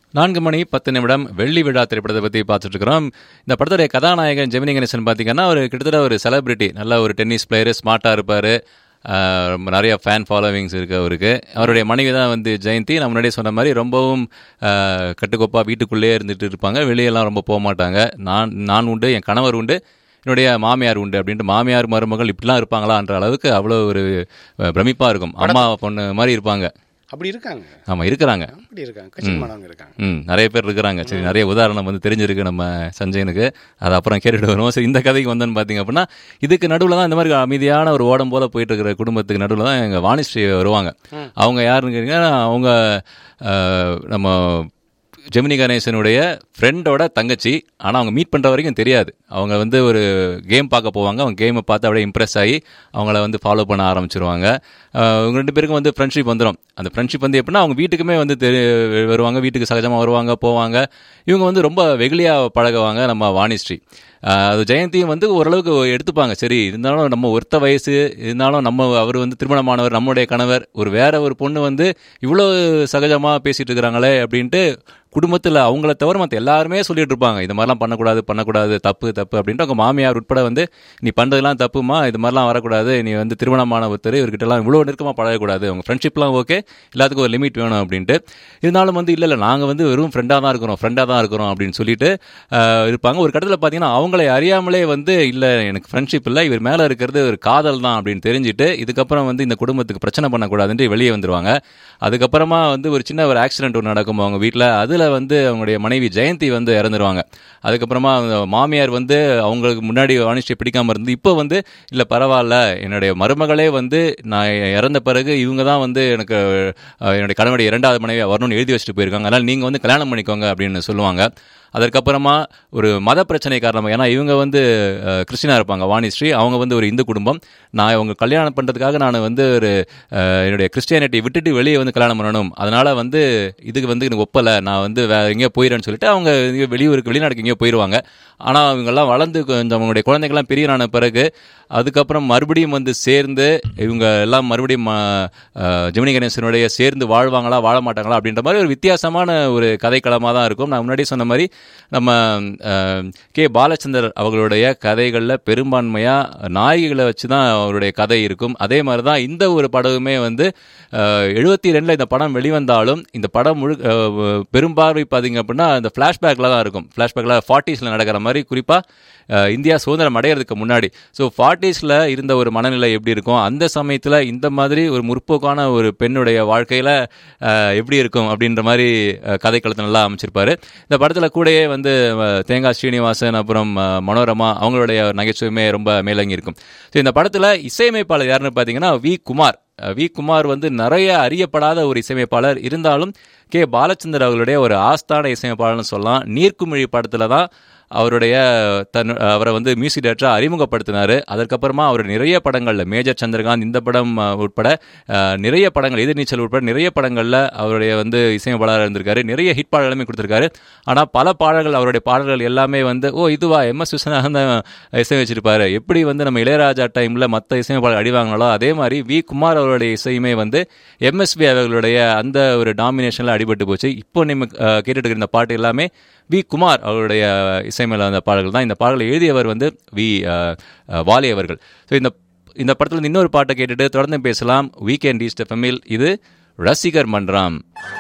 நான்கு மணி பத்து நிமிடம் வெள்ளி விழா திரைப்படத்தை பற்றி பார்த்துட்டு இருக்கிறோம் இந்த படத்துடைய கதாநாயகன் ஜெமினி கணேசன் பார்த்தீங்கன்னா ஒரு கிட்டத்தட்ட ஒரு செலிபிரிட்டி நல்ல ஒரு டென்னிஸ் பிளேயரு ஸ்மார்ட்டாக இருப்பார் நிறைய ஃபேன் ஃபாலோவிங்ஸ் இருக்குது அவருக்கு அவருடைய மனைவி தான் வந்து ஜெயந்தி நான் முன்னாடியே சொன்ன மாதிரி ரொம்பவும் ஆஹ், கட்டுக்கோப்பா வீட்டுக்குள்ளேயே இருந்துட்டு இருப்பாங்க வெளியெல்லாம் ரொம்ப போக மாட்டாங்க நான் நான் உண்டு என் கணவர் உண்டு என்னுடைய மாமியார் உண்டு அப்படின்ட்டு மாமியார் மருமகள் இப்படிலாம் இருப்பாங்களான்ற அளவுக்கு அவ்வளோ ஒரு பிரமிப்பாக இருக்கும் அம்மா பொண்ணு மாதிரி இருப்பாங்க அப்படி இருக்காங்க ஆமாம் இருக்கிறாங்க அப்படி இருக்காங்க கட்சிமானவங்க இருக்காங்க ம் நிறைய பேர் இருக்கிறாங்க சரி நிறைய உதாரணம் வந்து தெரிஞ்சிருக்கு நம்ம சஞ்சயனுக்கு அது அப்புறம் கேட்டுட்டு வருவோம் சரி இந்த கதைக்கு வந்தோன்னு பார்த்தீங்க அப்படின்னா இதுக்கு நடுவில் தான் இந்த மாதிரி அமைதியான ஒரு ஓடம் போல போயிட்டு இருக்கிற குடும்பத்துக்கு நடுவில் தான் எங்கள் வாணிஸ்ரீ வருவாங்க அவங்க யாருன்னு கேட்டிங்கன்னா அவங்க அஹ், நம்ம ஜெமினி கணேசனுடைய ஃப்ரெண்டோட தங்கச்சி ஆனால் அவங்க மீட் பண்ணுற வரைக்கும் தெரியாது அவங்க வந்து ஒரு கேம் பார்க்க போவாங்க அவங்க கேமை பார்த்து அப்படியே இம்ப்ரெஸ் ஆகி அவங்கள வந்து ஃபாலோ பண்ண ஆரம்பிச்சிருவாங்க அஹ் இவங்க ரெண்டு பேருக்கும் வந்து ஃப்ரெண்ட்ஷிப் வந்துடும் அந்த ஃப்ரெண்ட்ஷிப் வந்து எப்படின்னா அவங்க வீட்டுக்குமே வந்து தெரி வருவாங்க வீட்டுக்கு சகஜமாக வருவாங்க போவாங்க இவங்க வந்து ரொம்ப வெகுளியாக பழகுவாங்க நம்ம வாணிஸ்ரீ அஹ் அது ஜெயந்தியும் வந்து ஓரளவுக்கு எடுத்துப்பாங்க சரி இருந்தாலும் நம்ம ஒருத்த வயசு இருந்தாலும் நம்ம அவர் வந்து திருமணமானவர் நம்முடைய கணவர் ஒரு வேற ஒரு பொண்ணு வந்து இவ்வளோ சகஜமாக பேசிட்டு இருக்கிறாங்களே அப்படின்ட்டு குடும்பத்தில் அவங்கள தவிர மற்ற எல்லாருமே சொல்லிட்டு இருப்பாங்க இது மாதிரிலாம் பண்ணக்கூடாது பண்ணக்கூடாது தப்பு தப்பு அப்படின்ட்டு அவங்க மாமியார் உட்பட வந்து நீ பண்ணுறதுலாம் தப்புமா இது மாதிரிலாம் வரக்கூடாது நீ வந்து திருமணமான ஒருத்தர் இவர்கிட்டலாம் இவ்வளோ நெருக்கமாக பழகக்கூடாது அவங்க ஃப்ரெண்ட்ஷிப்லாம் ஓகே எல்லாத்துக்கும் ஒரு லிமிட் வேணும் அப்படின்ட்டு இருந்தாலும் வந்து இல்லை இல்லை நாங்கள் வந்து வெறும் ஃப்ரெண்டாக தான் இருக்கிறோம் ஃப்ரெண்டாக தான் இருக்கிறோம் அப்படின்னு சொல்லிட்டு ஆஹ், இருப்பாங்க ஒரு கட்டத்தில் பார்த்தீங்கன்னா அவங்களை அறியாமலே வந்து இல்லை எனக்கு ஃப்ரெண்ட்ஷிப் இல்லை இவர் மேலே இருக்கிறது ஒரு காதல் தான் அப்படின்னு தெரிஞ்சுட்டு இதுக்கப்புறம் வந்து இந்த குடும்பத்துக்கு பிரச்சனை பண்ணக்கூடாதுன்ட்டு வெளியே வந்துருவாங்க அதுக்கப்புறமா வந்து ஒரு சின்ன ஒரு ஆக்சிடென்ட் ஒன்று நடக்கும் அவங்க வீட்டில் அதில் வந்து அவங்களுடைய மனைவி ஜெயந்தி வந்து இறந்துருவாங்க அதுக்கப்புறமா அவங்க மாமியார் வந்து அவங்களுக்கு முன்னாடி வாணிஷ்டை பிடிக்காம இருந்து இப்போ வந்து இல்லை பரவாயில்ல என்னுடைய மருமகளே வந்து நான் இறந்த பிறகு இவங்க தான் வந்து எனக்கு அஹ், என்னுடைய கணவனுடைய இரண்டாவது மனைவியாக வரணும்னு எழுதி வச்சுட்டு போயிருக்காங்க அதனால் நீங்கள் வந்து கல்யாணம் பண்ணிக்கோங்க அப்படின்னு சொல்லுவாங்க அதற்கப்புறமா ஒரு மத பிரச்சனை காரணமாக ஏன்னா இவங்க வந்து அஹ், கிறிஸ்டினா இருப்பாங்க வாணிஸ்ரீ அவங்க வந்து ஒரு இந்து குடும்பம் நான் இவங்க கல்யாணம் பண்ணுறதுக்காக நான் வந்து ஒரு அஹ், என்னுடைய கிறிஸ்டியானிட்டி விட்டுட்டு வெளியே வந்து கல்யாணம் பண்ணணும் அதனால் வந்து இதுக்கு வந்து எனக்கு ஒப்பலை நான் வந்து வேற எங்கேயோ போயிடுறேன்னு சொல்லிட்டு அவங்க இங்க வெளியூருக்கு வெளிநாட்டுக்கு எங்கேயோ போயிடுவாங்க ஆனால் அவங்கெல்லாம் வளர்ந்து கொஞ்சம் அவங்களுடைய குழந்தைகள்லாம் பெரியனான பிறகு அதுக்கப்புறம் மறுபடியும் வந்து சேர்ந்து இவங்க எல்லாம் மறுபடியும் அஹ், அஹ், ஜெமினி கணேசனுடைய சேர்ந்து வாழ்வாங்களா வாழ மாட்டாங்களா அப்படின்ற மாதிரி ஒரு வித்தியாசமான ஒரு கதைக்களமாக தான் இருக்கும் நான் முன்னாடி சொன்ன மாதிரி நம்ம அஹ், கே பாலச்சந்தர் அவர்களுடைய கதைகளில் பெரும்பான்மையாக நாயகிகளை வச்சு தான் அவருடைய கதை இருக்கும் அதே மாதிரி தான் இந்த ஒரு படமுமே வந்து எழுபத்தி ரெண்டில் இந்த படம் வெளிவந்தாலும் இந்த படம் முழு அஹ், பெரும்பார்வை பார்த்தீங்க அப்படின்னா இந்த ஃப்ளாஷ்பேக்கில் தான் இருக்கும் ஃப்ளாஷ்பேக்கில் ஃபார்ட்டிஸில் நடக்கிற மாதிரி குறிப்பாக இந்தியா சுதந்திரம் அடையிறதுக்கு முன்னாடி ஸோ ஃபார்ட்டிஸில் இருந்த ஒரு மனநிலை எப்படி இருக்கும் அந்த சமயத்தில் இந்த மாதிரி ஒரு முற்போக்கான ஒரு பெண்ணுடைய வாழ்க்கையில் எப்படி இருக்கும் அப்படின்ற மாதிரி அஹ், கதைக்களத்தை நல்லா அமைச்சிருப்பாரு இந்த படத்தில் கூடயே வந்து அஹ், தேங்காய் ஸ்ரீனிவாசன் அப்புறம் அஹ், மனோரமா அவங்களுடைய நகைச்சுவையுமே ரொம்ப மேலங்கி இருக்கும் ஸோ இந்த படத்தில் இசையமைப்பாளர் யாருன்னு பார்த்தீங்கன்னா வி குமார் அஹ், வி குமார் வந்து நிறைய அறியப்படாத ஒரு இசையமைப்பாளர் இருந்தாலும் கே பாலச்சந்தர் அவர்களுடைய ஒரு ஆஸ்தான இசையமைப்பாளர்னு சொல்லலாம் நீர்க்குமிழி படத்தில் தான் அவருடைய தன் அவரை வந்து மியூசிக் டேரக்டராக அறிமுகப்படுத்தினார் அதற்கப்புறமா அவர் நிறைய படங்களில் மேஜர் சந்திரகாந்த் இந்த படம் அஹ், உட்பட அஹ், நிறைய படங்கள் எதிர்நீச்சல் உட்பட நிறைய படங்களில் அவருடைய வந்து இசையமைப்பாளராக இருந்திருக்காரு நிறைய ஹிட் பாடல்களுமே கொடுத்துருக்காரு ஆனால் பல பாடல்கள் அவருடைய பாடல்கள் எல்லாமே வந்து ஓ இதுவா எம் எஸ் விஸ்வநாதன் தான் இசை வச்சிருப்பாரு எப்படி வந்து நம்ம இளையராஜா டைமில் மற்ற இசையமைப்பாளர் அடிவாங்களோ அதே மாதிரி வி குமார் அவருடைய இசையுமே வந்து எம்எஸ்வி அவர்களுடைய அந்த ஒரு டாமினேஷனில் அடிபட்டு போச்சு இப்போ நம்ம அஹ், கேட்டுட்டு இருக்கிற இந்த பாட்டு எல்லாமே வி குமார் அவருடைய இசைமையில் அந்த பாடல்கள் தான் இந்த பாடலை எழுதியவர் வந்து வி அஹ், அஹ், வாலி அவர்கள் ஸோ இந்த இந்த படத்தில் இன்னொரு பாட்டை கேட்டுட்டு தொடர்ந்து பேசலாம் வீக்கெண்ட் ஈஸ்ட் எஃப்எம்மில் இது ரசிகர் மன்றம்